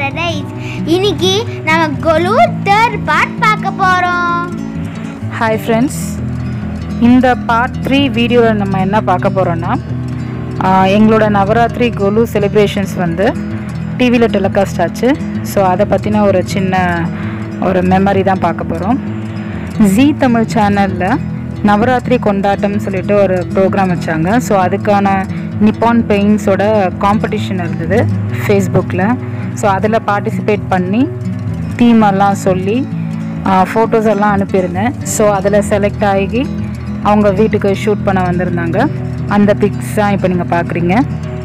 Paradise இன்னைக்கு நம்ம கொலு third part பார்க்க போறோம் ஹாய் ஃப்ரெண்ட்ஸ் இந்த பார்ட் த்ரீ வீடியோவில் நம்ம என்ன பார்க்க போகிறோன்னா எங்களோட நவராத்திரி கொலு செலிப்ரேஷன்ஸ் வந்து டிவியில் டெலிகாஸ்ட் ஆச்சு ஸோ அதை பற்றின ஒரு சின்ன ஒரு மெமரி தான் பார்க்க போகிறோம் ஜீ தமிழ் சேனலில் நவராத்திரி கொண்டாட்டம் சொல்லிட்டு ஒரு ப்ரோக்ராம் வச்சாங்க ஸோ அதுக்கான நிப்பான் பெயிண்ட்ஸோட காம்படிஷன் இருந்தது ஃபேஸ்புக்கில் ஸோ அதில் பார்ட்டிசிபேட் பண்ணி தீம் எல்லாம் சொல்லி ஃபோட்டோஸ் எல்லாம் அனுப்பியிருந்தேன் ஸோ அதில் செலக்ட் ஆகி அவங்க வீட்டுக்கு ஷூட் பண்ண வந்திருந்தாங்க அந்த பிக்ஸ் தான் இப்போ நீங்கள் பார்க்குறீங்க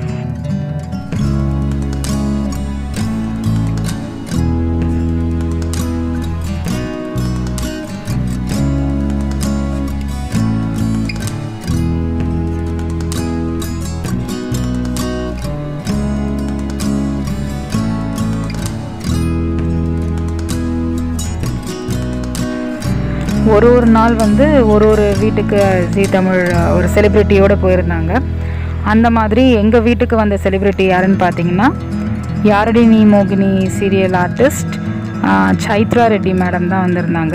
ஒரு ஒரு நாள் வந்து ஒரு ஒரு வீட்டுக்கு ஜீ தமிழ் ஒரு செலிப்ரிட்டியோடு போயிருந்தாங்க அந்த மாதிரி எங்கள் வீட்டுக்கு வந்த செலிப்ரிட்டி யாருன்னு பார்த்தீங்கன்னா யாரடி நீ மோகினி serial artist Chaitra Reddy madam தான் வந்திருந்தாங்க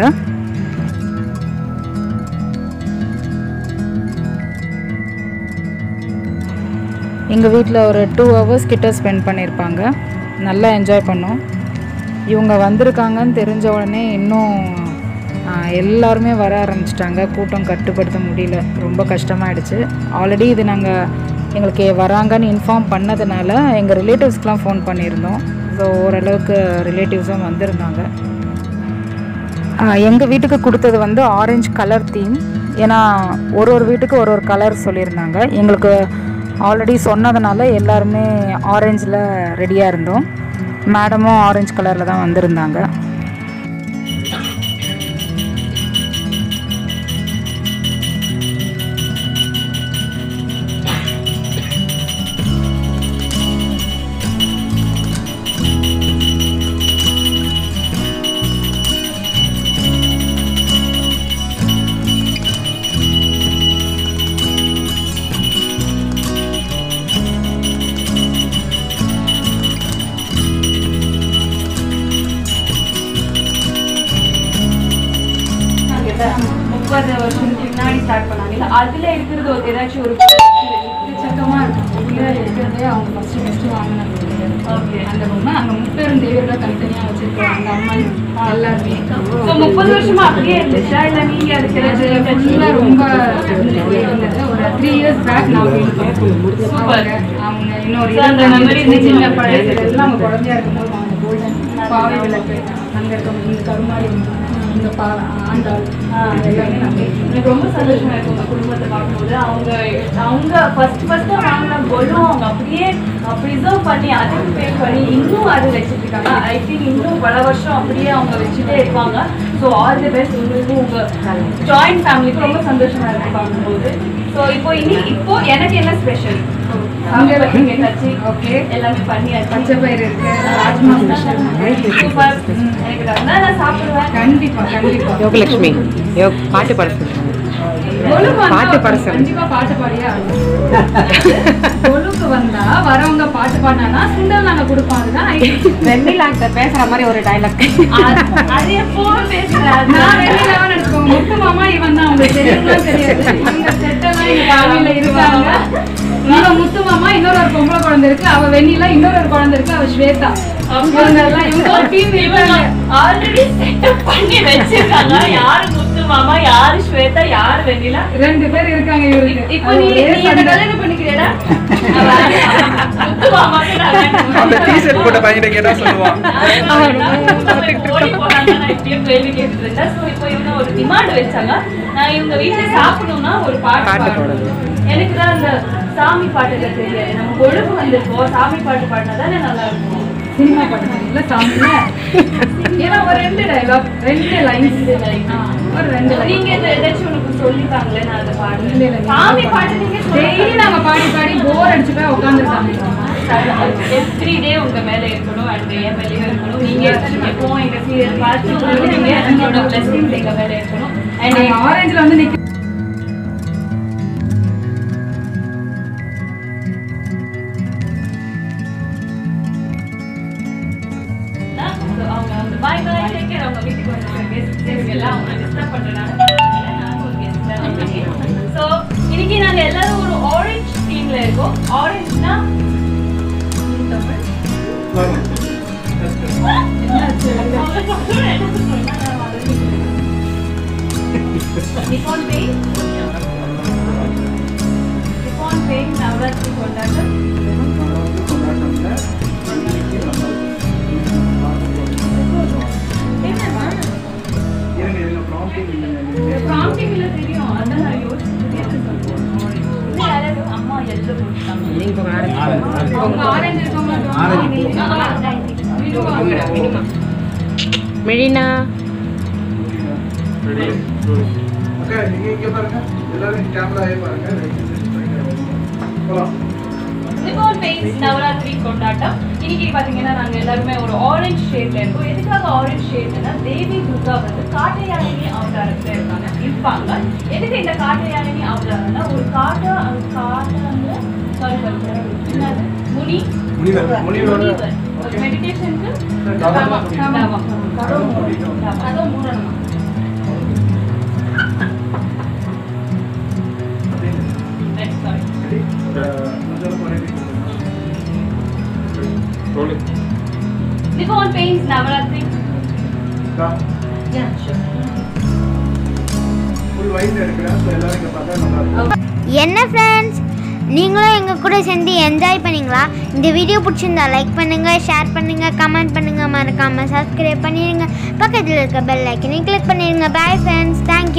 எங்கள் வீட்டில் ஒரு டூ ஹவர்ஸ் கிட்ட ஸ்பெண்ட் பண்ணியிருப்பாங்க நல்லா என்ஜாய் பண்ணோம் இவங்க வந்திருக்காங்கன்னு தெரிஞ்ச உடனே இன்னும் ஆஹ், எல்லாருமே வர ஆரம்பிச்சிட்டாங்க கூட்டம் கட்டுப்படுத்த முடியல ரொம்ப கஷ்டமாயிடுச்சு ஆல்ரெடி இது நாங்கள் எங்களுக்கு வராங்கன்னு இன்ஃபார்ம் பண்ணதுனால எங்கள் ரிலேட்டிவ்ஸ்க்கெலாம் ஃபோன் பண்ணியிருந்தோம் ஸோ ஓரளவுக்கு ரிலேட்டிவ்ஸும் வந்திருந்தாங்க எங்கள் வீட்டுக்கு கொடுத்தது வந்து ஆரஞ்சு கலர் தீம் ஏன்னா ஒரு ஒரு வீட்டுக்கு ஒரு ஒரு கலர் சொல்லியிருந்தாங்க எங்களுக்கு ஆல்ரெடி சொன்னதுனால எல்லாருமே ஆரஞ்சில் ரெடியாக இருந்தோம் மேடமும் ஆரஞ்சு கலரில் தான் வந்திருந்தாங்க முப்பது வருஷத்துக்கு முன்னாடி ஸ்டார்ட் பண்ணாங்கல்ல அதுல இருக்கிறது ஒரு ஏதாச்சும் ஒரு எக்கச்சக்கமா இருக்கும் உள்ள இருக்கிறதே அவங்க ஃபர்ஸ்ட் ஃபர்ஸ்ட் வாங்கினது ஓகே அந்த பொம்மை அங்க முப்பெரும் தேவர்கள் தனித்தனியா வச்சிருக்காங்க அந்த அம்மன் எல்லாருமே ஸோ முப்பது வருஷமா அப்படியே இருந்துச்சா இல்ல நீங்க அதுக்கு அது ஏதாச்சும் ஃபுல்லா ரொம்ப இருந்தது ஒரு த்ரீ இயர்ஸ் பேக் நான் போயிருக்கேன் Super. அவங்க இன்னொரு So, அந்த இருபது memory சின்ன சின்ன இருந்துச்சு. பழைய எல்லாம் அவங்க குழந்தையா இருக்கும்போது அவங்க கோல்டன் பாவை விளக்கு அங்க இருக்க இந்த கருமாரி இந்த பா ஆண்டாள் எல்லாமே நம்ம எனக்கு ரொம்ப சந்தோஷமா இருக்கும் உங்க குடும்பத்தை பார்க்கும்போது அவங்க அவங்க ஃபர்ஸ்ட் ஃபர்ஸ்ட் வாங்கின கொலும் அவங்க அப்படியே ப்ரிசர்வ் பண்ணி அதுக்கு பே பண்ணி இன்னும் அது வச்சுட்டு இருக்காங்க ஐ திங்க் இன்னும் பல வருஷம் அப்படியே அவங்க வச்சுட்டே இருப்பாங்க ஸோ ஆல் தி பெஸ்ட் உங்களுக்கும் உங்க ஜாயிண்ட் ஃபேமிலிக்கும் ரொம்ப சந்தோஷமா இருக்கு பார்க்கும்போது ஸோ இப்போ இனி இப்போ எனக்கு என்ன ஸ்பெஷல் அங்க பத்தி கட்சி ஓகே எல்லாமே பண்ணியாச்சு பச்சை பயிர் இருக்கு ராஜ்மா ஸ்பெஷல் சூப்பர் எனக்கு தான் நான் சாப்பிடுவேன் கண்டிப்பா கண்டிப்பா யோகலட்சுமி யோக் பாட்டு பாட சொல்லு. கொலு வந்தா பாட்டு பாட சொல்லு. கண்டிப்பா பாட்டு பாடியே ஆகணும். கொலுக்கு வந்தா வரவங்க பாட்டு பாடினா சுண்டல் நாங்க கொடுப்போம் அதுதான் idea. வெண்ணிலா கிட்ட பேசுற மாதிரி ஒரு டைலாக் அது- அது எப்பவும் பேசுறேன் நான் வெளியில நினைச்சுக்கோங்க முத்து மாமா இவன் தான் உங்களுக்கு தெரியுமா தெரியாது இந்த செட்டெல்லாம் எங்க ஃபேமிலியில இருக்காங்க இவன் முத்து மாமா இன்னொரு ஒரு பொம்பளை குழந்தை இருக்கு அவ வெண்ணிலா இன்னொரு ஒரு குழந்தை இருக்கு அவ ஸ்வேதா இவங்க எல்லாம் இவங்க ஒரு டீம் இருக்காங்க ஆல்ரெடி செட்டப் பண்ணி வச்சிருக்காங்க யாரு முத்து மாமா யாரு ஸ்வேதா யாரு வெண்ணிலா ரெண்டு பேர் இருக்காங்க இவருக்கு இப்போ அது நீ ஒரே நீ என்ன சண்டை. கல்யாணம் பண்ணிக்கிறேடா முத்து மாமாக்கு நான் வேணும். அந்த டிஷர்ட் போட்ட பையனை கேட்டா சொல்லுவான் ஓடி போனாங்க நான் இப்படியே கேள்வி கேட்டுட்டு இருந்தேன் ஸோ இப்போ இவங்க ஒரு டிமாண்ட் வச்சாங்க நான் இவங்க வீட்டுல சாப்பிடணும்னா ஒரு பாட்டு பாட்டு பாடணும் எனக்கு தான் அந்த சாமி பாட்டுகள் தெரியாது நம்ம கொழுப்பு வந்திருக்கோம் சாமி பாட்டு பாடினா தானே நல்லா இருக்கும் சினிமா பாட்டு இல்ல சாமியில ஏன்னா ஒரு ரெண்டு டைலாக் ரெண்டு லைன்ஸ் ஒரு ரெண்டு லைன் நீங்க இந்த ஏதாச்சும் உனக்கு சொல்லித்தாங்களே நான் அதை பாடுறேன் இல்ல, இல்ல, நீங்க சாமி பாட்டு நீங்க டெய்லி நாங்க பாடி பாடி போர் அடிச்சு போய் உட்காந்துருக்காங்க எவ்ரி டே உங்க மேல இருக்கணும் அண்ட் என் மேலேயும் இருக்கணும் நீங்க எப்பவும் எங்க சீரியல் பார்த்து நீங்க என்னோட பிளஸிங்ஸ் எங்க மேல இருக்கணும் அண்ட் நாங்க ஆரஞ்சுல வந்து நிக்க பாய் பாய் டேக் கேர் அவங்க வீட்டுக்கு வந்து கெஸ்ட் எல்லாம் அவங்க டிஸ்டர்ப் பண்றேன் நான் ஒரு கெஸ்ட் ஸோ இன்னைக்கு நாங்க எல்லாரும் ஒரு ஆரஞ்சு டீம்ல இருக்கோம் ஆரஞ்சுனா Tamil Nippon paint Nippon paint Navratri கொண்டாட்டம் என்னம்மா ப்ராம்ப்டிங்ல தெரியும் அதான் நான் யோசிச்சு யாராவது அம்மா எல்ல போட்டுட்டாங்க நீங்க போங்க ஆரம்பிச்சு அவங்க ஆரஞ்சு இருக்கவங்க மெரினா அக்கா நீங்க இங்க பாருங்க எல்லாரும் கேமராவே பாருங்க போலாம் நிப்பான் பெயின்ஸ் நவராத்திரி கொண்டாட்டம் இன்னைக்கு பாத்தீங்கன்னா நாங்க எல்லாருமே ஒரு ஆரஞ்சு ஷேட்ல இருக்கோம் எதுக்காக ஆரஞ்சு ஷேட்னா தேவி துர்கா வந்து காட்டு யாழினி அவதாரத்துல இருக்காங்க இருப்பாங்க எதுக்கு இந்த காட்டு யாழினி அவதாரம்னா ஒரு காட்டு காட்டு சாரி என்னது முனி முனிவர் முனிவர் முனிவர் ஒரு மெடிடேஷனுக்கு தவம். தவம். தவம். அதுவும் மூடணுமா Next, sorry. Nippon paints Navratri full white எடுக்கிறேன் ஸோ எல்லாரும் இங்க பார்த்தா நல்லா இருக்கும் என்ன ஃப்ரெண்ட்ஸ் நீங்களும் எங்கள் கூட சேர்ந்து என்ஜாய் பண்ணீங்களா இந்த வீடியோ பிடிச்சிருந்தா லைக் பண்ணுங்கள் ஷேர் பண்ணுங்கள் கமெண்ட் பண்ணுங்கள் மறக்காமல் சப்ஸ்கிரைப் பண்ணிடுங்க பக்கத்தில் இருக்க பெல் ஐக்கனையும் கிளிக் பண்ணிடுங்க பாய் ஃப்ரெண்ட்ஸ் தேங்க்யூ